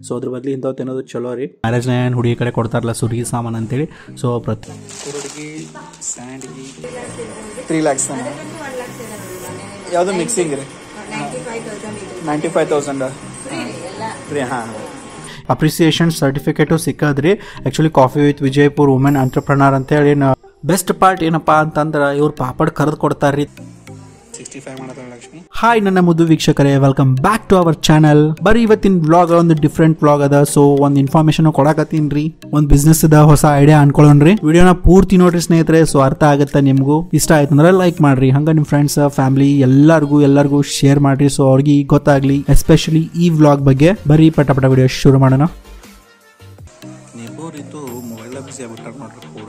So ಅದ್ರ ಬದಲು ಇಂಥವು ತಿನ್ನೋದು ಚಲೋ ರೀ ಮ್ಯಾರೇಜ್ನ ಏನು ಹುಡುಗಿ ಕಡೆ ಕೊಡ್ತಾರಲ್ಲ ಸುರ್ಗಿ ಸಾಮಾನು ಅಂತೇಳಿ ಸೊ ಪ್ರತಿ ಕುರುಡ್ಗಿ ಸ್ಯಾಂಡ್ಗಿ ತ್ರೀ ಲ್ಯಾಕ್ಸ್ ಯಾವುದು ಮಿಕ್ಸಿಂಗ್ ರೀ ನೈಂಟಿ ಫೈವ್ ತೌಸಂಡ್ ರೀ ಹಾಂ ಅಪ್ರಿಸಿಯೇಷನ್ ಸರ್ಟಿಫಿಕೇಟು ಸಿಕ್ಕದ್ರಿ actually coffee with Vijayapur women entrepreneur ಅಂತೇಳಿ ಬೆಸ್ಟ್ ಪಾರ್ಟ್ ಏನಪ್ಪಾ ಅಂತಂದ್ರೆ ಇವ್ರು ಪಾಪಡ್ ಕರೆದು ಕೊಡ್ತಾರ್ರಿ ಸಿಕ್ಸ್ಟಿ ಫೈವ್ ಮಾಡತ್ತಾಳೆ ಲಕ್ಷ್ಮಿ ಹಾಯ್ ನನ್ನ ಮುದ್ದು ವೀಕ್ಷಕರೇ welcome back to our channel ಬರೀ ಇವತ್ತಿನ ವ್ಲಾಗ್ ಒಂದು ಡಿಫ್ರೆಂಟ್ ವ್ಲಾಗ್ ಅದ ಸೊ ಒಂದು ಇನ್ಫಾರ್ಮೇಶನ್ ಕೊಡಕತ್ತೀನಿ ರೀ ಒಂದು ಬಿಸ್ನೆಸ್ ಅದ ಹೊಸ ಐಡಿಯಾ ಅನ್ಕೊಳ್ಳೋಣ್ರಿ ವಿಡಿಯೋನ ಪೂರ್ತಿ ನೋಡ್ರಿ ಸ್ನೇಹಿತರೆ ಸೊ ಅರ್ಥ ಆಗುತ್ತೆ ನಿಮಗೂ ಇಷ್ಟ ಆಯ್ತು ಅಂದ್ರೆ ಲೈಕ್ ಮಾಡ್ರಿ ಹಂಗ ನಿಮ್ಮ ಫ್ರೆಂಡ್ಸ್ ಫ್ಯಾಮಿಲಿ ಎಲ್ಲರಿಗೂ ಎಲ್ಲರಿಗೂ ಶೇರ್ ಮಾಡ್ರಿ ಸೊ ಅವ್ರಿಗೆ ಗೊತ್ತಾಗ್ಲಿ ಎಸ್ಪೆಷಲಿ ಈ ವ್ಲಾಗ್ ಬಗ್ಗೆ ಬರೀ ಪಟ ಪಟ ವಿಡಿಯೋ ಶುರು ಮಾಡೋಣ ನಿಬ್ಬೂರಿದ್ದು ಮೊಬೈಲ್ ಬಿಸಿ ಆಗ್ಬಿಟ್ಟಾರ ನೋಡ್ರಿ ಪೂರ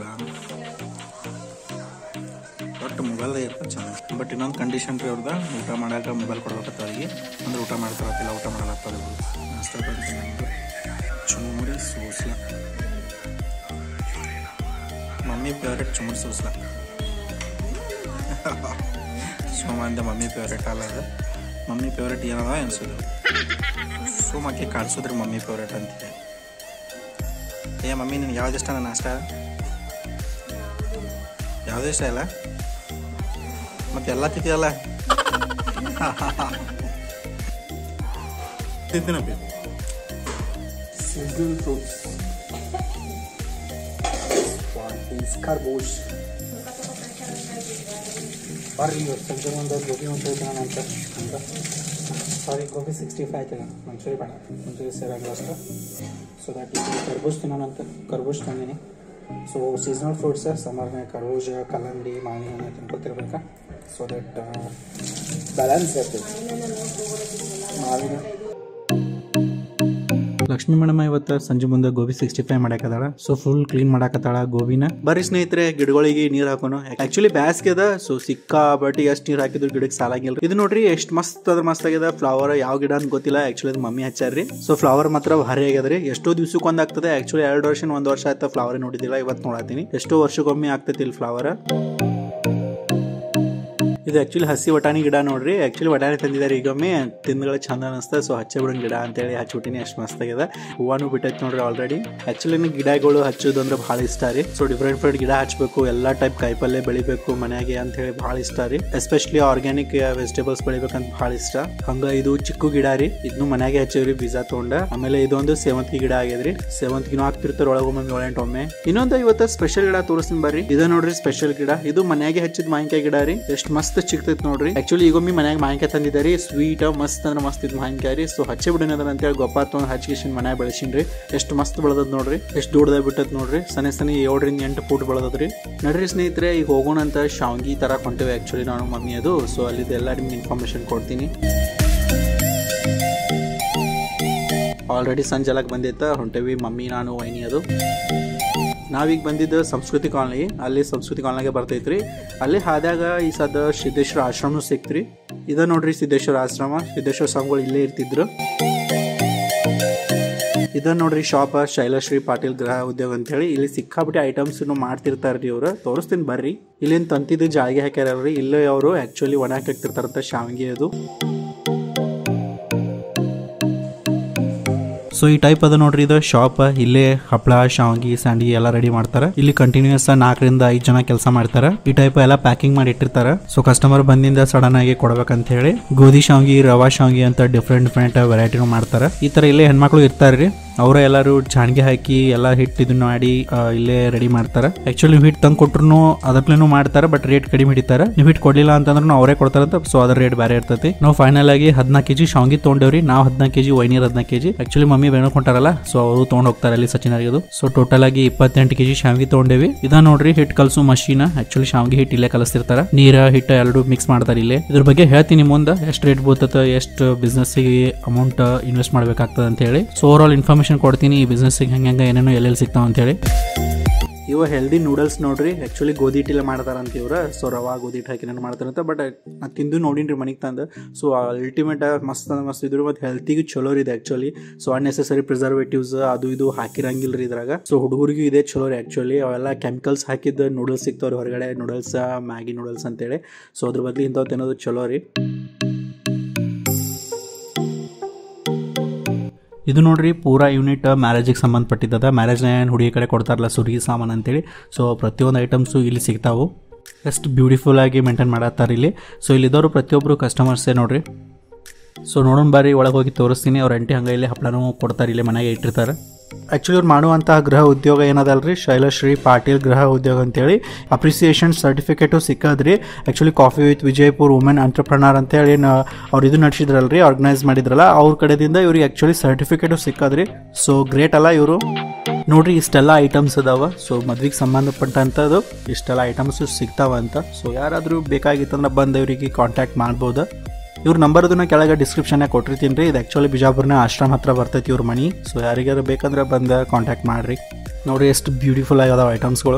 ಒಟ್ಟು ಮೊಬೈಲ್ ಇರ್ತದೆ ಚೆನ್ನಾಗಿ ಬಟ್ ಇನ್ನೊಂದು ಕಂಡೀಷನ್ ರೀ ಅವ್ರದ ಊಟ ಮಾಡಾಕ ಮೊಬೈಲ್ ಕೊಡ್ಬೇಕತ್ತ ಅವ್ರಿಗೆ ಅಂದ್ರೆ ಊಟ ಮಾಡ್ತಾರತ್ತಿಲ್ಲ ಊಟ ಮಾಡಲತ್ತಾರ ನಾಷ್ಟ ಬಂತು ನಮ್ದು ಚುಮುರಿ ಸೂಸ್ಲ ಮಮ್ಮಿ ಫೇವ್ರೆಟ್ ಚುಮುರಿ ಸೂಸ್ಲ ಸೋಮಂದ ಮಮ್ಮಿ ಫೇವ್ರೆಟ್ ಅಲ್ಲ ಅದು ಮಮ್ಮಿ ಫೇವ್ರೆಟ್ ಏನದ ಅನ್ಸೋದು ಸೋಮಕ್ಕೆ ಕಾಡ್ಸೋದ್ರಿ ಮಮ್ಮಿ ಫೇವ್ರೆಟ್ ಅಂತಿದೆ ಏ ಮಮ್ಮಿ ನಿನ್ಗೆ ಯಾವ್ದು ಇಷ್ಟ ನನ್ನ ನಾಷ್ಟ ಯಾವುದೂ ಇಷ್ಟ ಇಲ್ಲ ಮತ್ತೆ ಎಲ್ಲ ತಿಂತೀಯಲ್ಲ ತಿಂತೀನಪ್ಪಿ Seasonal fruits. One is ಖರ್ಬೂಜ್ ಬರ್ರಿ ಇವತ್ತು ಸಂಜೆ ಒಂದು ಗೋಬಿ ಒಂದು ಹೋಗ್ತಾನೆ ಅಂತ ಅಂತ ಸಾರಿ ಗೋಬಿ ಸಿಕ್ಸ್ಟಿ ಫೈವ್ ಆಯ್ತಲ್ಲ ಮಂಚೂರಿ ಬೇಡ ಮಂಚೂರಿ ಸೇರಾಗಲ್ಲ ಅಷ್ಟು ಸೊ ದಟ್ ಕರ್ಬೂಜ್ ತಿನ್ನೋಣಂತ ಕರ್ಬೂಜ್ ತಂದೀನಿ ಸೊ ಸೀಸನಲ್ ಫ್ರೂಟ್ಸ್ ಸಮ್ಮರ್ನಾಗ ಕರ್ಬೂಜ ಕಲ್ಲಂಗಡಿ ಮಾವಿನ ಹಣ್ಣು ತಿನ್ಕೊತಿರ್ಬೇಕಾ ಸೊ ದಟ್ ಬ್ಯಾಲೆನ್ಸ್ ಇರ್ತದೆ ಮಾವಿನ ಲಕ್ಷ್ಮೀ ಮೇಡಮ್ ಇವತ್ತು ಸಂಜೆ ಮುಂದೆ ಗೋಬಿ ಸಿಕ್ಸ್ಟಿ ಫೈವ್ ಮಾಡಾಕದಾಳ ಸೊ ಫುಲ್ ಕ್ಲೀನ್ ಮಾಡಾಕತ್ತಾಳ ಗೋಬಿನ ಬರ್ರಿ ಸ್ನೇಹಿತರೆ ಗಿಡಗಳಿಗೆ ನೀರ್ ಹಾಕೋಣ ಆಕ್ಚುಲಿ ಬ್ಯಾಸ್ಗೆ ಅದ ಸೊ ಸಿಕ್ಕಾಬಟ್ಟಿ ಎಷ್ಟು ನೀರ್ ಹಾಕಿದ್ರು ಗಿಡಕ್ಕೆ ಸಾಲಾಗಿಲ್ಲ ಇದು ನೋಡ್ರಿ ಎಷ್ಟು ಮಸ್ತ್ ಅದ್ರ ಮಸ್ತ್ ಆಗ್ಯದ ಫ್ಲವರ್ ಯಾವ ಗಿಡ ಅಂತ ಗೊತ್ತಿಲ್ಲ ಆಕ್ಚುಲಿ ಅದು ಮಮ್ಮಿ ಹಚ್ಚಾರ್ರಿ ಸೊ ಫ್ಲವರ್ ಮಾತ್ರ ಭಾರಿ ಆಗ್ಯದ್ರಿ ಎಷ್ಟೋ ದಿವ್ಸಕ್ಕೆ ಒಂದ್ ಆಗ್ತದೆ ಆಕ್ಚುಲಿ ಎರಡು ವರ್ಷ ಒಂದ್ ವರ್ಷ ಆಯ್ತಾ ಫ್ಲವರ್ ನೋಡಿದಿಲ್ಲ ಇವತ್ತು ನೋಡತ್ತೀನಿ ಎಷ್ಟೋ ವರ್ಷಕ್ಕೊಮ್ಮೆ ಆಗ್ತೈತಿ ಇಲ್ಲಿ ಫ್ಲವರ್ ಇದು ಆಕ್ಚುಲಿ ಹಸಿ ವಟಾಣಿ ಗಿಡ ನೋಡ್ರಿ ಆಕ್ಚುಲಿ ವಟಾಣಿ ತಂದಿದ್ದಾರೆ ಈಗೊಮ್ಮೆ ತಿಂದ್ಗಳ ಚಂದ ಅನಿಸ್ತಾ ಸೊ ಹಚ್ಚೆ ಬಿಡೋನ್ ಗಿಡ ಅಂತೇಳಿ ಹಚ್ಬಿಟ್ಟಿನಿ ಅಷ್ಟು ಮಸ್ತ್ ಆಗ್ಯದ ಹೂವಾನು ಬಿಟ್ಟೈತಿ ನೋಡ್ರಿ ಆಲ್ರೆಡಿ ಆಕ್ಚುಲಿ ನನಗೆ ಗಿಡಗಳು ಹಚ್ಚೋದು ಅಂದ್ರೆ ಭಾಳ ಇಷ್ಟ ರೀ ಸೊ ಡಿಫ್ರೆಂಟ್ ಡಿಫ್ರೆಂಟ್ ಗಿಡ ಹಚ್ಬೇಕು ಎಲ್ಲಾ ಟೈಪ್ ಕಾಯಿಪಲ್ಲೆ ಬೆಳಿಬೇಕು ಮನೆಯಾಗೆ ಅಂತ ಹೇಳಿ ಭಾಳ ಇಷ್ಟ ರೀ ಎಸ್ಪೆಷಲಿ ಆರ್ಗ್ಯಾನಿಕ್ ವೆಜಿಟೇಬಲ್ಸ್ ಬೆಳಿಬೇಕಂತ ಭಾಳ ಇಷ್ಟ ಹಂಗ ಇದು ಚಿಕ್ಕು ಗಿಡ ರೀ ಇದನ್ನು ಮನೆಯಾಗೆ ಹಚ್ಚೇವ್ರಿ ಬೀಜ ತಗೊಂಡ ಆಮೇಲೆ ಇದೊಂದು ಸೇವಂತಿಗೆ ಗಿಡ ಆಗ್ಯದ್ರಿ ಸೇವಂತಿಗೆನೂ ಹಾಕ್ತಿರ್ತಾರೆ ಒಳಗೊಮ್ಮೆ ಏಳೆಂಟೊಮ್ಮೆ ಇನ್ನೊಂದು ಇವತ್ತು ಸ್ಪೆಷಲ್ ಗಿಡ ತೋರಿಸ್ತೀನಿ ಬರ್ರಿ ಇದು ನೋಡ್ರಿ ಸ್ಪೆಷಲ್ ಗಿಡ ಇದು ಮನೆಯಾಗೆ ಹಚ್ಚಿದ ಮಾವಿನಕಾಯಿ ಗಿಡ ರೀ ಎಷ್ಟು ಮಸ್ತ್ ಚಿಕ್ತೈತಿ ನೋಡ್ರಿ ಆಕ್ಚುಲಿ ಈಗೊಮ್ಮೆ ಮನ್ಯಾಗ ಮಾವಿನಕಾಯಿ ತಂದಿದ್ದಾರೆ ಸ್ವೀಟ್ ಮಸ್ತ್ ಅಂದ್ರೆ ಮಸ್ತ್ ಇದು ಮಾವಿನಕಾಯಿ ರೀ ಸೊ ಹಚ್ಚಿ ಬಿಡಿನದ ಅಂತೇಳಿ ಗೊಬ್ಬ ತೊಗೊಂಡು ಹಚ್ಚಿಸಿನ್ ಮನ್ಯಾಗ ಬೆಳೆಸಿನ್ರಿ ಎಷ್ಟು ಮಸ್ತ್ ಬೆಳೆದದ್ ನೋಡ್ರಿ ಎಷ್ಟು ದೊಡ್ಡದಾಗಿ ಬಿಟ್ಟದ್ ನೋಡ್ರಿ ಸನಿ ಸನಿ ಏಳರಿಂದ ಎಂಟು ಫೂಟ್ ಬೆಳೆದದ್ರಿ ನಡ್ರಿ ಸ್ನೇಹಿತರೆ ಈಗ ಹೋಗೋಣ ಅಂತ ಶಾವ್ಗಿ ತರ ಹೊಂಟೇವೆ ಆಕ್ಚುಲಿ ನಾನು ಮಮ್ಮಿ ಅದು ಸೊ ಅಲ್ಲಿದೆಲ್ಲ ನಿಮ್ಗೆ ಇನ್ಫಾರ್ಮೇಶನ್ ಕೊಡ್ತೀನಿ ಆಲ್ರೆಡಿ ಸಂಜೆಲಾಗ ಬಂದೈತ ಹೊಂಟೇವಿ ಮಮ್ಮಿ ನಾನು ವೈನಿ ಅದು ನಾವೀಗ ಬಂದಿದ್ದು ಸಂಸ್ಕೃತಿ ಕಾಲನಿ ಅಲ್ಲಿ ಸಂಸ್ಕೃತಿ ಕಾಲನಿಗೆ ಬರ್ತೈತ್ರಿ ಅಲ್ಲಿ ಹಾದ್ಯಾಗ ಈ ಸದ ಸಿದ್ದೇಶ್ವರ ಆಶ್ರಮ ಸಿಕ್ತ್ರಿ ಇದ ನೋಡ್ರಿ ಸಿದ್ದೇಶ್ವರ ಆಶ್ರಮ ಸಿದ್ದೇಶ್ವರ ಸ್ವಾಮಿಗಳು ಇಲ್ಲೇ ಇರ್ತಿದ್ರು ಇದ ನೋಡ್ರಿ ಶಾಪ್ ಶೈಲಶ್ರೀ ಪಾಟೀಲ್ ಗೃಹ ಉದ್ಯೋಗ ಅಂತ ಹೇಳಿ ಇಲ್ಲಿ ಸಿಕ್ಕಾಬಿಟ್ಟು ಐಟಮ್ಸ್ ಮಾಡ್ತಿರ್ತಾರ್ರಿ ಇವ್ರು ತೋರಿಸ್ತೀನಿ ಬರ್ರಿ ಇಲ್ಲಿಂದ ತಂತಿದ್ದು ಜಾಳಿಗೆ ಹಾಕ್ಯಾರಲ್ರಿ ಇಲ್ಲೇ ಅವರು ಆಕ್ಚುಲಿ ಒಣ ಹಾಕ್ತಿರ್ತಾರಂತ ಶಾವಿಗೆ ಅದು ಸೊ ಈ ಟೈಪ್ ಅದ ನೋಡ್ರಿ ಇದು ಶಾಪ್ ಇಲ್ಲೇ ಹಪ್ಪಳ ಶಾವಿಗೆ ಸ್ಯಾಂಡಿ ಎಲ್ಲ ರೆಡಿ ಮಾಡ್ತಾರ ಇಲ್ಲಿ ಕಂಟಿನ್ಯೂಸ್ ನಾಲ್ಕರಿಂದ ಐದು ಜನ ಕೆಲಸ ಮಾಡ್ತಾರ ಈ ಟೈಪ್ ಎಲ್ಲ ಪ್ಯಾಕಿಂಗ್ ಮಾಡಿ ಇಟ್ಟಿರ್ತಾರ ಸೊ ಕಸ್ಟಮರ್ ಬಂದಿಂದ ಸಡನ್ ಆಗಿ ಕೊಡ್ಬೇಕಂತ ಹೇಳಿ ಗೋಧಿ ಶಾವಿಗೆ ರವಾ ಶಾವಿಗೆ ಅಂತ ಡಿಫ್ರೆಂಟ್ ಡಿಫ್ರೆಂಟ್ ವೆರೈಟಿನೂ ಮಾಡ್ತಾರ ಈ ತರ ಇಲ್ಲೇ ಹೆಣ್ಮಕ್ಳು ಇರ್ತಾರ್ರಿ ಅವರ ಎಲ್ಲರೂ ಜಾಣಿಗೆ ಹಾಕಿ ಎಲ್ಲ ಹಿಟ್ಟು ಇದನ್ನ ಮಾಡಿ ಆ, ಇಲ್ಲೇ ರೆಡಿ ಮಾಡ್ತಾರ ಆಕ್ಚುಲಿ ಹಿಟ್ಟು ತಂದು ಕೊಟ್ರು ಅದರ್ಲೇನು ಮಾಡ್ತಾರ ಬಟ್ ರೇಟ್ ಕಡಿಮೆ ಹಿಡಿತಾರ ನೀವು ಹಿಟ್ಟು ಕೊಡ್ಲಿಲ್ಲ ಅಂತಂದ್ರೂ ಅವರೇ ಕೊಡ್ತಾರಂತ ಸೊ ಅದ್ರ ರೇಟ್ ಬೇರೆ ಇರ್ತೈತಿ ನಾವು ಫೈನಲ್ ಆಗಿ ಹದಿನಾಲ್ಕು ಕೆಜಿ ಶಾವಿಗೆ ತೊಗೊಂಡೇವ್ರಿ ನಾವು ಹದಿನಾಲ್ಕು ಕೆಜಿ ವೈನೀರ್ ಹದಿನಾಲ್ಕು ಕೆಜಿ ಆಕ್ಚುಲಿ ಮಮ್ಮಿ ಬೇಣಕ್ ಹೊಂಟಾರಲ್ಲ ಸೊ ಅವರು ತೊಗೊಂಡ್ ಹೋಗ್ತಾರೆ ಅಲ್ಲಿ ಸಚಿನ್ ಆಗಿದ್ದು ಸೊ ಟೋಟಲ್ ಆಗಿ ಇಪ್ಪತ್ತೆಂಟು ಕೆಜಿ ಶಾವಿಗೆ ತೊಗೊಂಡೇವಿ ಇದ ನೋಡ್ರಿ ಹಿಟ್ಟು ಕಲಸು ಮಷೀನ್ ಆಕ್ಚುಲಿ ಶಾವಿಗೆ ಹಿಟ್ಟು ಇಲ್ಲೇ ಕಲಿಸ್ತಿರ್ತಾರ ನೀರ ಹಿಟ್ಟು ಎರಡು ಮಿಕ್ಸ್ ಮಾಡ್ತಾರೆ ಇಲ್ಲೇ ಇದ್ರ ಬಗ್ಗೆ ಹೇಳ್ತೀನಿ ಮುಂದೆ ಎಷ್ಟು ರೇಟ್ ಬೀಳ್ತದ ಎಷ್ಟು ಬಿಸ್ನೆಸ್ ಅಮೌಂಟ್ ಇನ್ವೆಸ್ಟ್ ಮಾಡ್ಬೇಕಾಗ್ತದೆ ಅಂತ ಹೇಳಿ ಸೊ ಓವರ್ ಆಲ್ ಇನ್ಫಾರ್ಮೇಶನ್ ಕೊಡ್ತೀನಿ ಈ ಬಿಸ್ನೆಸ್ ಹೆಂಗೆ ಹೆಂಗೆ ಏನೇನೋ ಎಲ್ಲೆಲ್ಲಿ ಸಿಗ್ತಾವ ಅಂತ ಹೇಳಿ ಇವ ಹೆಲ್ದಿ ನೂಡಲ್ಸ್ ನೋಡ್ರಿ ಆಕ್ಚುಲಿ ಗೋಧಿ ಹಿಟ್ಟಿಲ್ಲ ಮಾಡ್ತಾರಂತ ಇವ್ರ ಸೊ ರವಾ ಗೋಧಿ ಹಿಟ್ಟು ಹಾಕಿ ನಾನು ಮಾಡ್ತಾರಂತ ಬಟ್ ನಾ ತಿಂದು ನೋಡಿನ್ರಿ ಮನೆಗೆ ತಂದು ಸೊ ಅಲ್ಟಿಮೇಟ್ ಮಸ್ತ್ ಅಂದ್ರೆ ಮಸ್ತ್ ಇದ್ರು ಮತ್ತು ಹೆಲ್ತಿಗೂ ಚಲೋ ಇದೆ ಆಕ್ಚುಲಿ ಸೊ ಅನ್ನೆಸೆಸರಿ ಪ್ರಿಸರ್ವೇಟಿವ್ಸ್ ಅದು ಇದು ಹಾಕಿರಂಗಿಲ್ಲ ರೀ ಇದ್ರಾಗ ಸೊ ಹುಡುಗರಿಗೂ ಇದೆ ಚಲೋ ರೀ ಆಕ್ಚುಲಿ ಅವೆಲ್ಲ ಕೆಮಿಕಲ್ಸ್ ಹಾಕಿದ ನೂಡಲ್ಸ್ ಸಿಗ್ತಾವ್ರಿ ಹೊರಗಡೆ ನೂಡಲ್ಸ್ ಮ್ಯಾಗಿ ನೂಡಲ್ಸ್ ಅಂತೇಳಿ ಸೊ ಅದ್ರ ಬದಲು ಇಂಥವು ತಿನ್ನೋದು ಚಲೋ ರೀ ಇದು ನೋಡ್ರಿ ಪೂರಾ ಯೂನಿಟ್ ಮ್ಯಾರೇಜಿಗೆ ಸಂಬಂಧಪಟ್ಟಿದ್ದದ ಮ್ಯಾರೇಜ್ನ ಏನು ಹುಡುಗಿ ಕಡೆ ಕೊಡ್ತಾರಲ್ಲ ಸುರ್ಗಿ ಸಾಮಾನು ಅಂತೇಳಿ ಸೊ ಪ್ರತಿಯೊಂದು ಐಟಮ್ಸು ಇಲ್ಲಿ ಸಿಗ್ತಾವು ಎಷ್ಟು ಬ್ಯೂಟಿಫುಲ್ ಆಗಿ ಮೇಂಟೈನ್ ಮಾಡತ್ತಾರೆ ಇಲ್ಲಿ ಸೊ ಇಲ್ಲಿದ್ದವರು ಪ್ರತಿಯೊಬ್ಬರು ಕಸ್ಟಮರ್ಸೇ ನೋಡ್ರಿ ಸೊ ನೋಡೋಣ ಬಾರಿ ಒಳಗೆ ಹೋಗಿ ತೋರಿಸ್ತೀನಿ ಅವ್ರ ಅಂಟಿ ಹಂಗೆ ಇಲ್ಲಿ ಹಪ್ಪಳನೂ ಕೊಡ್ತಾರೆ ಇಲ್ಲಿ ಮನೆಗೆ ಇಟ್ಟಿರ್ತಾರೆ ಆ್ಯಕ್ಚುಲಿ ಅವ್ರು ಮಾಡುವಂತಹ ಗೃಹ ಉದ್ಯೋಗ ಏನದಲ್ರಿ ಶೈಲಶ್ರೀ ಪಾಟೀಲ್ ಗೃಹ ಉದ್ಯೋಗ ಅಂತೇಳಿ ಅಪ್ರಿಸಿಯೇಷನ್ ಸರ್ಟಿಫಿಕೇಟು ಸಿಕ್ಕದ್ರಿ actually coffee with Vijayapur women entrepreneur ಅಂತೇಳಿ ನ- ಅವ್ರು ಇದು ನಡೆಸಿದ್ರಲ್ರಿ ಆರ್ಗನೈಸ್ ಮಾಡಿದ್ರಲ್ಲ ಅವ್ರ ಕಡೆದಿಂದ ಇವ್ರಿಗೆ ಆ್ಯಕ್ಚುಲಿ ಸರ್ಟಿಫಿಕೇಟು ಸಿಕ್ಕದ್ರಿ ಸೊ ಗ್ರೇಟ್ ಅಲ್ಲ ಇವರು ನೋಡ್ರಿ ಇಷ್ಟೆಲ್ಲ ಐಟಮ್ಸ್ ಅದಾವ ಸೊ ಮದ್ವೆಗೆ ಸಂಬಂಧಪಟ್ಟಂಥದ್ದು ಇಷ್ಟೆಲ್ಲ ಐಟಮ್ಸು ಸಿಗ್ತಾವ ಅಂತ ಸೊ ಯಾರಾದರೂ ಬೇಕಾಗಿತ್ತಂದ್ರೆ ಬಂದು ಇವರಿಗೆ ಕಾಂಟ್ಯಾಕ್ಟ್ ಮಾಡ್ಬೋದು ಇವ್ರ ನಂಬರ್ ಅದನ್ನ ಕೆಳಗೆ ಡಿಸ್ಕ್ರಿಪ್ಷನ್ಯಾಗ ಕೊಟ್ಟಿರ್ತೀನಿ ರೀ ಇದು ಆ್ಯಕ್ಚುಲಿ ಬಿಜಾಪುರ್ನ ಆಶ್ರಮ ಹತ್ರ ಬರ್ತೈತಿ ಇವ್ರ ಮನಿ ಸೊ ಯಾರಿಗಾರು ಬೇಕಂದ್ರೆ ಬಂದು ಕಾಂಟ್ಯಾಕ್ಟ್ ಮಾಡಿರಿ ನೋಡ್ರಿ ಎಷ್ಟು ಬ್ಯೂಟಿಫುಲ್ ಆಗ್ಯಾವ ಐಟಮ್ಸ್ಗಳು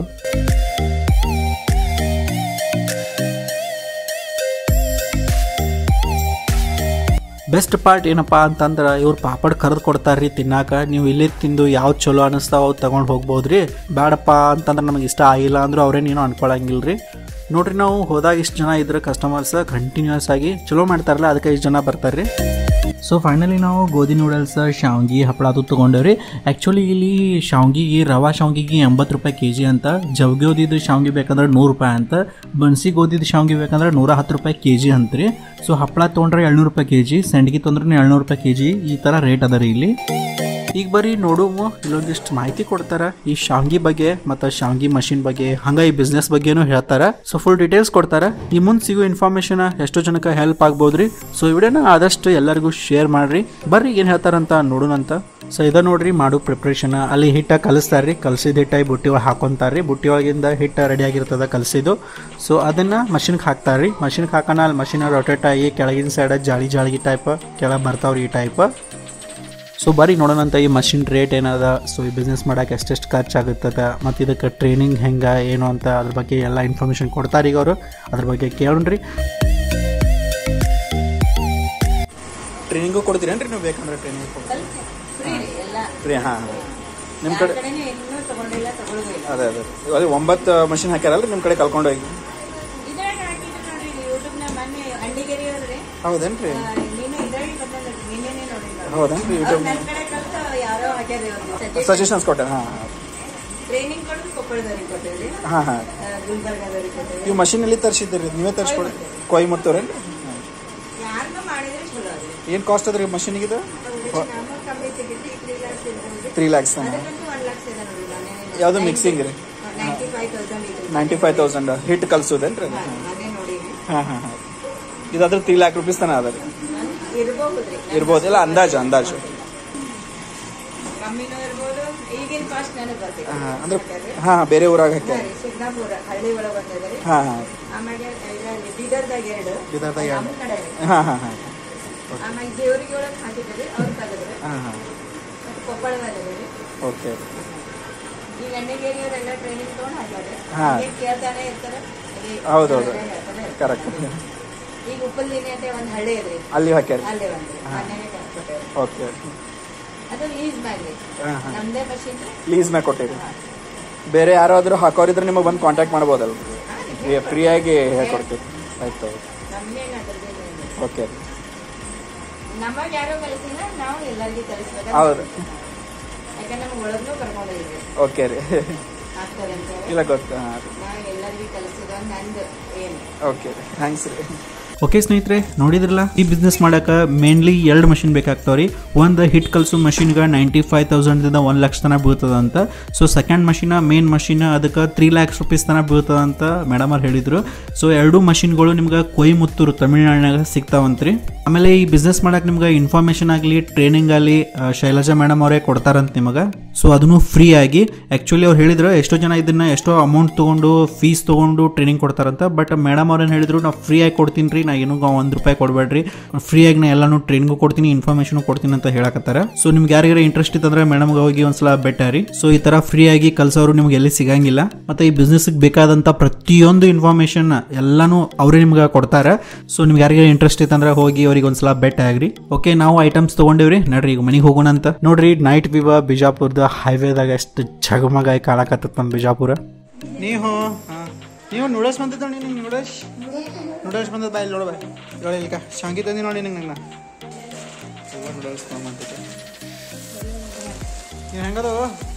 ಬೆಸ್ಟ್ ಪಾರ್ಟ್ ಏನಪ್ಪಾ ಅಂತಂದ್ರೆ ಇವ್ರು ಪಾಪಡ್ ಕರೆದು ಕೊಡ್ತಾರ್ರಿ ತಿನ್ನಾಕ ನೀವು ಇಲ್ಲೇ ತಿಂದು ಯಾವ್ದು ಚಲೋ ಅನಿಸ್ತಾವ ಅವು ತಗೊಂಡು ಹೋಗ್ಬೋದ್ರಿ ಬೇಡಪ್ಪ ಅಂತಂದ್ರೆ ನಮಗೆ ಇಷ್ಟ ಆಗಿಲ್ಲ ಅಂದ್ರೂ ಅವ್ರೇನೇನು ಅನ್ಕೊಳಂಗಿಲ್ರಿ ನೋಡ್ರಿ ನಾವು ಹೋದಾಗ ಇಷ್ಟು ಜನ ಇದ್ರೆ ಕಸ್ಟಮರ್ಸ್ ಕಂಟಿನ್ಯೂಸ್ ಆಗಿ ಚಲೋ ಮಾಡ್ತಾರಲ್ಲ ಅದಕ್ಕೆ ಇಷ್ಟು ಜನ ಬರ್ತಾರೆ ಸೊ ಫೈನಲಿ ನಾವು ಗೋಧಿ ನೂಡಲ್ಸ್ ಶಾವ್ಗಿ ಹಪ್ಪಳ ಅದು ತೊಗೊಂಡೇವ್ರಿ ಆ್ಯಕ್ಚುಲಿ ಇಲ್ಲಿ ಶಾವ್ಗಿಗೆ ರವಾ ಶಾವ್ಗಿಗೆ ಎಂಬತ್ತು ರೂಪಾಯಿ ಕೆ ಜಿ ಅಂತ ಜವ್ಗೋದಿದ್ದು ಶಾವ್ಗಿ ಬೇಕಂದ್ರೆ ನೂರು ರೂಪಾಯಿ ಅಂತ ಬನ್ಸಿ ಗೋಧಿದ್ದು ಶಾವ್ಗಿ ಬೇಕಂದ್ರೆ ನೂರ ಹತ್ತು ರೂಪಾಯಿ ಕೆ ಜಿ ಅಂತ್ರಿ ಸೊ ಹಪ್ಪಳ ತೊಗೊಂಡ್ರೆ ಏಳ್ನೂರು ರೂಪಾಯಿ ಕೆ ಜಿ ಸಂಡ್ಗಿ ತೊಂದ್ರೆ ಏಳ್ನೂರು ರೂಪಾಯಿ ಕೆ ಜಿ ಈ ಥರ ರೇಟ್ ಅದ ರೀ ಇಲ್ಲಿ ಈಗ ಬರೀ ನೋಡುವ ಇಲ್ಲೊಂದಿಷ್ಟು ಮಾಹಿತಿ ಕೊಡ್ತಾರ ಈ ಶಾವ್ಗಿ ಬಗ್ಗೆ ಮತ್ತು ಶಾವ್ಗಿ ಮಷಿನ್ ಬಗ್ಗೆ ಹಂಗ ಈ ಬಿಸ್ನೆಸ್ ಬಗ್ಗೆನೂ ಹೇಳ್ತಾರ ಸೊ ಫುಲ್ ಡೀಟೇಲ್ಸ್ ಕೊಡ್ತಾರ ಈ ಮುಂದೆ ಸಿಗೋ ಇನ್ಫಾರ್ಮೇಶನ್ ಎಷ್ಟೋ ಜನಕ್ಕೆ ಹೆಲ್ಪ್ ಆಗ್ಬೋದ್ರಿ ಸೊ ಈ ವಿಡಿಯೋನ ಆದಷ್ಟು ಎಲ್ಲರಿಗೂ ಶೇರ್ ಮಾಡ್ರಿ ಬರ್ರಿ ಏನು ಹೇಳ್ತಾರಂತ ನೋಡೋಣಂತ ಸೊ ಇದ ನೋಡ್ರಿ ಮಾಡು ಪ್ರಿಪ್ರೇಷನ್ ಅಲ್ಲಿ ಹಿಟ್ಟ ಕಲಿಸ್ತಾರ್ರಿ ಕಲಸಿದ ಹಿಟ್ಟ ಈ ಬುಟ್ಟಿ ಒಳಗೆ ಹಾಕೊಂತಾರ್ರಿ ಬುಟ್ಟಿ ಒಳಗಿಂದ ಹಿಟ್ಟು ರೆಡಿ ಆಗಿರ್ತದ ಕಲಸಿದ್ದು ಸೊ ಅದನ್ನ ಮಷಿನ್ಗೆ ಹಾಕ್ತಾರ್ರಿ ಮಷಿನ್ಗೆ ಹಾಕೋಣ ಅಲ್ಲಿ ಮಷಿನ್ ರೊಟೇಟ್ ಆಗಿ ಕೆಳಗಿನ ಸೈಡ್ ಜಾಳಿ ಜಾಳಿಗೆ ಟೈಪ್ ಕೆಳಗೆ ಬರ್ತಾವ್ರಿ ಈ ಟೈಪ್ ಸೊ ಬರೀ ನೋಡೋಣಂತ ಈ ಮಷಿನ್ ರೇಟ್ ಏನದ ಸೊ ಈ ಬಿಸ್ನೆಸ್ ಮಾಡೋಕೆ ಎಷ್ಟೆಷ್ಟು ಖರ್ಚಾಗುತ್ತದ ಮತ್ತು ಇದಕ್ಕೆ ಟ್ರೈನಿಂಗ್ ಹೆಂಗೆ ಏನು ಅಂತ ಅದ್ರ ಬಗ್ಗೆ ಎಲ್ಲ ಇನ್ಫಾರ್ಮೇಷನ್ ಕೊಡ್ತಾರೆ ಈಗ ಅವರು ಅದ್ರ ಬಗ್ಗೆ ಕೇಳೋಣ್ರಿ ಟ್ರೈನಿಂಗು ಕೊಡ್ತೀರೇನ್ರಿ ನೀವು ಬೇಕಂದ್ರೆ ಟ್ರೈನಿಂಗ್ ಫ್ರೀ ಹಾಂ ಹಾಂ ನಿಮ್ಮ ಕಡೆ ಇನ್ನೂ ತಗೊಂಡಿಲ್ಲ ತಗೊಳ್ಬೇಕು ಅದೇ ಅದೇ ಅದೇ ಒಂಬತ್ತು ಮಷಿನ್ ಹಾಕ್ಯಾರಲ್ರಿ ನಿಮ್ಮ ಕಡೆ ಕಲ್ಕೊಂಡು ಹೋಗಿ ಇದ್ರಾಗ ಹಾಕಿದ್ರು ನೋಡ್ರಿ ಯೂಟ್ಯೂಬ್ನ ಮೊನ್ನೆ ಅಂಡಿಗೇರಿ ಅವ್ರಿ ಹೌದೇನ್ರಿ ನೀನು ಇದ್ರಾಗ ಬಂದಲ್ಲ ನಿನ್ನೆನೇ ನೋಡಿಲ್ಲ ಹೌದೇನ್ರಿ ಯೂಟ್ಯೂಬ್ ನನ್ನ ಕಡೆ ಕಲ್ತು ಯಾರೋ ಹಾಕ್ಯಾರಿ ಅವ್ರಿಗೆ ಸಜೆಷನ್ಸ್ ಕೊಟ್ಟೆ ಹಾಂ ಹಾಂ ಟ್ರೈನಿಂಗ್ ಕೊಡೋದು ಕೊಪ್ಪಳದವ್ರಿಗೆ ಕೊಟ್ಟೇವ್ರಿ ಹಾಂ ಹಾಂ ಗುಲ್ಬರ್ಗದವ್ರಿಗೆ ಕೊಟ್ಟೇವ್ರಿ ನೀವು ಮಷಿನ್ ಎಲ್ಲಿ ತರಿಸಿದ್ದೀರಿ ನೀವೇ ತರಿಸ್ಕೊಡಿ ಕೊಯ್ಮತ್ತವ್ರೇನ್ರಿ ಯಾರನ್ನ ಮಾಡಿದ್ರೆ ಚಲೋ ಅದ್ರಿ ಏನು ಕಾಸ್ಟ್ ಅದ್ರಿ ಮಷಿನಿಗೆ ಇದು ನಮ್ಮ ಕಮ್ಮಿ ತೆಗಿದ್ರಿ ತ್ರೀ ಲ್ಯಾಕ್ಸ್ ಇರ್ಬೋದು ತ್ರೀ ಲ್ಯಾಕ್ಸ್ ಅದಕ್ಕಂತೂ ಒನ್ ಲ್ಯಾಕ್ಸ್ ಇದೆ ನೋಡಿ ನಾನೇ ಯಾವುದು ಮಿಕ್ಸಿಂಗ್ ರೀ ನೈಂಟಿ ಫೈವ್ ತೌಸಂಡ್ ಇದ್ರಿ ನೈಂಟಿ ಫೈವ್ ತೌಸಂಡ್ ಹಿಟ್ ಕಲ್ಸೋದೇನ್ರಿ ಅದು ನಾನೇ ನೋಡೀನಿ ಹಾಂ ಹಾಂ ಹಾಂ ಇದಾದ್ರೆ ತ್ರೀ ಲ್ಯಾಕ್ ರುಪೀಸ್ ತನ ಅದ ರೀ ಇರ್ಬೋದ್ರಿ ಇರ್ಬೋದಿಲ್ಲ ಅಂದಾಜು ಅಂದಾಜು ಕಮ್ಮಿನೂ ಇರ್ಬೋದು ಈಗಿನ ಕಾಸ್ಟ್ ನನಗೆ ಬರ್ತೀವಿ ಹಾಂ ಅಂದ್ರೆ ಹಾಂ ಬೇರೆ ಊರಾಗ ಹಾಕ್ಯಾರ ಸಿಗ್ನಾಪುರ ಹಳ್ಳಿ ಒಳಗೆ ಬಂದಿದೆ ಹಾಂ ಹಾಂ ಆಮೇಲೆ ಇದರಲ್ಲಿ ಬೀದರ್ದಾಗ ಎರಡು ಬೀದರ್ದಾಗ ಎರಡು. ನಮ್ಮ ಕಡೆ ಹಾಂ ಹಾಂ ಹಾಂ ಆಮೇಲೆ ದೇವರಿಗೆ ಒಳಗೆ ಹಾಕಿದ್ದಾರೆ ಅವ್ರು ತೆಗೆದ್ರು ಹಾಂ ಹಾಂ ಮತ್ತು ಕೊಪ್ಪಳದಲ್ಲಿ ಓಕೆ ಈಗ ಅಣ್ಣಗೇರಿಯವರೆಲ್ಲ ಟ್ರೈನಿಂಗ್ ತೊಗೊಂಡು ಹಾಕ್ಯಾರೆ ಹಾ. ಹಂಗೆ ಕೇಳ್ತಾನೆ ಇರ್ತಾರೆ ಅದೇ ಹೌದೌದು. ಅದೇ ಹೇಳ್ತಾನೆ ಇರ್ತಾರೆ. ಕರೆಕ್ಟ್ ಈಗ ಉಪ್ಪಲ್ದಿನಿ ಅಂತ ಒಂದು ಹಳ್ಳಿ ಇದ್ರಿ ಅಲ್ಲಿ ಹಾಕ್ಯಾರ ಅಲ್ಲೇ ಒಂದು ಮನೆಗೆ ಕಳ್ಸ್ಕೊಟ್ಟೇವ್ರಿ. ಓಕೆ ಅದು ಲೀಸ್ ಮ್ಯಾಗ್ರಿ ಹಾಂ ಹಾಂ ನಮ್ದೇ ಮಷೀನ್ ಲೀಸ್ ಮ್ಯಾಗ ಕೊಟ್ಟಿರಿ ಬೇರೆ ಯಾರಾದರೂ ಹಾಕೋರಿದ್ರೆ ನಿಮಗೆ ಬಂದು ಕಾಂಟ್ಯಾಕ್ಟ್ ಮಾಡ್ಬೋದಲ್ಲ ಫ್ರೀಯಾಗಿ ಹೇಳ್ಕೊಡ್ತೀವಿ ಆಯ್ತು ನಮ್ಗೇನು ಅದ್ರದ್ದೇನು ಓಕೆ ನಮಗೆ ಯಾರೋ ಕಲಿಸಿಲ್ಲ ನಾವು ಎಲ್ಲರಿಗೂ ಕಲಿಸ್ಬೇಕು ಹೌದು ಯಾಕಂದ್ರೆ ನಮ್ಗೆ ಒಳಗೂ ಕರ್ಕೊಂಡಿದ್ವಿ ಓಕೆ ರೀ ಆಗ್ತದೆ ಅಂತ ಹೇಳಿ ಇಲ್ಲ ಗೊತ್ತು ಹಾಂ ನಾವು ಎಲ್ಲರಿಗೂ ಕಲಿಸೋದು ನಂದು ಏನು ಓಕೆ ರೀ ಥ್ಯಾಂಕ್ಸ್ ರೀ ಓಕೆ ಸ್ನೇಹಿತರೆ ನೋಡಿದ್ರಲ್ಲ ಈ ಬಿಸ್ನೆಸ್ ಮಾಡಕ್ಕೆ ಮೇನ್ಲಿ ಎರಡು ಮಷಿನ್ ಬೇಕಾಗ್ತಾವ್ರಿ ಒಂದು ಹಿಟ್ ಕಲ್ಸು ಮಷಿನ್ಗೆ ನೈಂಟಿ ಫೈವ್ ತೌಸಂಡ್ದಿಂದ ಒಂದು ಲಕ್ಷ ತನಕ ಬೀಳ್ತದ ಅಂತ ಸೊ ಸೆಕೆಂಡ್ ಮಷಿನ ಮೇನ್ ಮಷಿನ್ ಅದಕ್ಕೆ ತ್ರೀ ಲ್ಯಾಕ್ಸ್ ರುಪೀಸ್ ತನಕ ಬೀಳ್ತದ ಅಂತ ಮೇಡಮ್ ಅವ್ರು ಹೇಳಿದ್ರು ಸೊ ಎರಡು ಮಷಿನ್ಗಳು ನಿಮ್ಗೆ ಕೊಯಮುತ್ತೂರು ತಮಿಳ್ನಾಡಿನಾಗ ಸಿಗ್ತಾವಂತ್ರಿ ಆಮೇಲೆ ಈ ಬಿಸ್ನೆಸ್ ಮಾಡಕ್ಕೆ ನಿಮ್ಗೆ ಇನ್ಫಾರ್ಮೇಷನ್ ಆಗಲಿ ಟ್ರೈನಿಂಗ್ ಆಗಲಿ ಶೈಲಜಾ ಮೇಡಮ್ ಅವರೇ ಕೊಡ್ತಾರಂತ ನಿಮಗೆ ಸೊ ಅದನ್ನು ಫ್ರೀ ಆಗಿ ಆ್ಯಕ್ಚುಲಿ ಅವ್ರು ಹೇಳಿದ್ರು ಎಷ್ಟೋ ಜನ ಇದನ್ನ ಎಷ್ಟೋ ಅಮೌಂಟ್ ತೊಗೊಂಡು ಫೀಸ್ ತೊಗೊಂಡು ಟ್ರೈನಿಂಗ್ ಕೊಡ್ತಾರಂತ ಬಟ್ ಮೇಡಮ್ ಅವ್ರೇನು ಹೇಳಿದ್ರು ನಾವು ಫ್ರೀ ಆಗಿ ಕೊಡ್ತೀನಿ ರೀ ನಾ ಏನೂ ಒಂದು ರೂಪಾಯಿ ಕೊಡಬೇಡ್ರಿ ಫ್ರೀ ಆಗಿ ನಾ ಎಲ್ಲಾನು ಟ್ರೈನಿಂಗು ಕೊಡ್ತೀನಿ ಇನ್ಫಾರ್ಮೇಷನ್ ಕೊಡ್ತೀನಿ ಅಂತ ಹೇಳಕತ್ತಾರ ಸೊ ನಿಮ್ಗೆ ಯಾರಿಗಾರ ಇಂಟ್ರೆಸ್ಟ್ ಇತ್ತಂದ್ರೆ ಮೇಡಮ್ಗೆ ಹೋಗಿ ಒಂದ್ಸಲ ಬೆಟ್ಟಾರಿ ಸೊ ಈ ತರ ಫ್ರೀ ಆಗಿ ಕಲ್ಸೋರು ನಿಮ್ಗೆ ಎಲ್ಲಿ ಸಿಗಂಗಿಲ್ಲ ಮತ್ತೆ ಈ ಬಿಸ್ನೆಸ್ ಬೇಕಾದಂತ ಪ್ರತಿಯೊಂದು ಇನ್ಫಾರ್ಮೇಶನ್ ಎಲ್ಲಾನು ಅವರೇ ನಿಮ್ಗೆ ಕೊಡ್ತಾರೆ ಸೊ ನಿಮ್ಗೆ ಯಾರಿಗಾರ ಇಂಟ್ರೆಸ್ಟ್ ಇತ್ತಂದ್ರೆ ಹೋಗಿ ಅವ್ರಿಗೆ ಒಂದ್ಸಲ ಬೆಟ್ ಆಗ್ರಿ ಓಕೆ ನಾವು ಐಟಮ್ಸ್ ತಗೊಂಡೇವ್ರಿ ನಡ್ರಿ ಈಗ ಮನೆಗೆ ಹೋಗೋಣ ಅಂತ ನೋಡ್ರಿ ನೈಟ್ ವಿವ ಬಿಜಾಪುರದ ಹೈವೇದಾಗ ಎಷ್ಟು ಝಗಮಗಾಯಿ ಕಾಣಕತ್ತದ ನಮ್ಮ ಬಿಜಾಪುರ ನೀವು ಹಾಂ ನೀವು ನೂಡಲ್ಸ್ ಬಂದಿದ್ದ ನೋಡಿ ನಿಂಗೆ ನೂಡಲ್ಸ್ ನೂಡಲ್ಸ್ ಬಂದದ ಬಾಯ್ ನೋಡು ಬಾಯ್ ಹೇಳಿ ಇಲ್ಲಿಕ ಶಾಂಗಿ ತಂದಿ ನೋಡಿ ನಿಂಗೆ ನಂಗೆ ನೂಡಲ್ಸ್ ತೊಗೊಂಬಂತಿದ್ದೆ ಹೆಂಗದು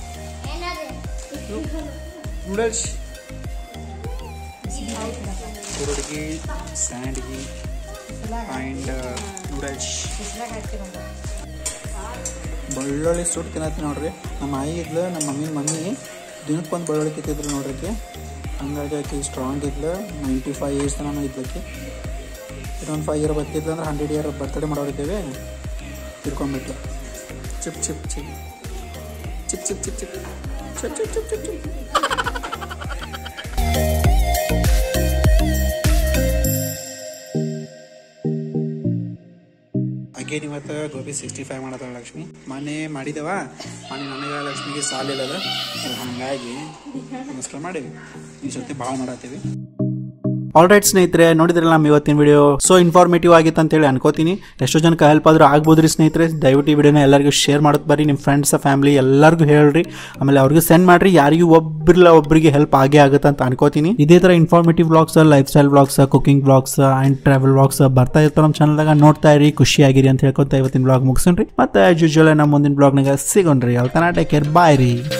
ನೂಡಲ್ಸ್ ಕುರುಡ್ಗಿ ಸ್ಯಾಂಡ್ಗಿ ಆ್ಯಂಡ್ ನೂಡಲ್ಸ್ ಬೆಳ್ಳುಳ್ಳಿ ಸುಟ್ಟು ತಿನ್ನತ್ತಿ ನೋಡ್ರಿ ನಮ್ಮ ಆಯಿ ಇದ್ಲು ನಮ್ಮ ಮಮ್ಮಿ ಮಮ್ಮಿ ದಿನಕ್ಕೆ ಒಂದು ಬೆಳ್ಳುಳ್ಳಿ ಕಿತ್ತಿದ್ರು ನೋಡ್ರಿ ಆಕಿ ಹಂಗಾಗಿ ಆಕಿ ಸ್ಟ್ರಾಂಗ್ ಇದ್ಲು ನೈಂಟಿ ಫೈವ್ ಇಯರ್ಸ್ ತನಕ ಇದ್ಲಕ್ಕಿ ಇನ್ನೊಂದು ಫೈವ್ ಇಯರ್ ಬರ್ತಿದ್ಲು ಅಂದ್ರೆ ಹಂಡ್ರೆಡ್ ಇಯರ್ ಬರ್ತಡೇ ಮಾಡೋರಿದ್ದೇವೆ ತಿರ್ಕೊಂಡ್ಬಿಟ್ಲು chip chip chip chip chip chip chip chip chip chip chip chip again ಇವತ್ತು ಗೋಬಿ ಸಿಕ್ಸ್ಟಿ ಫೈವ್ ಮಾಡತ್ತಾಳ ಲಕ್ಷ್ಮಿ ಮೊನ್ನೆ ಮಾಡಿದವ ಮೊನ್ನೆ ನನಗೆ ಲಕ್ಷ್ಮಿಗೆ ಸಾಲಿಲ್ಲದ ಹಾಗಾಗಿ ನಮಸ್ಕಾರ ಮಾಡೀವಿ ಈ ಸತಿ ಭಾಳ ಮಾಡತ್ತೀವಿ ಆಲ್ ರೈಟ್ ಸ್ನೇಹಿತರೆ ನೋಡಿದ್ರಲ್ಲ ನಮ್ಮ ಇವತ್ತಿನ ವಿಡಿಯೋ ಸೊ ಇನ್ಫಾರ್ಮೇಟಿವ್ ಆಗಿತ್ತು ಅಂತೇಳಿ ಅನ್ಕೋತೀನಿ ಎಷ್ಟೋ ಜನಕ್ಕೆ ಹೆಲ್ಪ್ ಆದ್ರೂ ಆಗ್ಬೋದ್ರಿ ಸ್ನೇಹಿತರೆ ದಯವಿಟ್ಟು ಈ ವಿಡಿಯೋನ ಎಲ್ಲರಿಗೂ ಶೇರ್ ಮಾಡೋದು ಬರ್ರಿ ನಿಮ್ಮ ಫ್ರೆಂಡ್ಸ್ ಫ್ಯಾಮಿಲಿ ಎಲ್ಲರಿಗೂ ಹೇಳ್ರಿ ಆಮೇಲೆ ಅವ್ರಿಗೆ ಸೆಂಡ್ ಮಾಡ್ರಿ ಯಾರಿಗೂ ಒಬ್ರಿಲ್ಲ ಒಬ್ಬರಿಗೆ ಹೆಲ್ಪ್ ಆಗೇ ಆಗುತ್ತೆ ಅಂತ ಅನ್ಕೋತೀನಿ ಇದೇ ಥರ informative blogs lifestyle blogs cooking blogs and travel blogs ಬರ್ತಾ ಇರ್ತಾರೆ ನಮ್ಮ ಚಾನಲ್ದಾಗ ನೋಡ್ತಾ ಇರಿ ಖುಷಿಯಾಗಿರಿ ಅಂತ ಹೇಳ್ಕೊತ ಇವತ್ತಿನ ಬ್ಲಾಗ್ ಮುಗಿಸೋಣ್ರಿ ಮತ್ತೆ ಆಸ್ ಯೂಶುವಲ್ ನಮ್ಮ ಮುಂದಿನ ಬ್ಲಾಗ್ನಾಗ ಸಿಗೋಣ್ರಿ ಅಲ್ಲಿ ತನಕ ಟೇಕ್ ಕೇರ್ ಬಾಯ್ ರೀ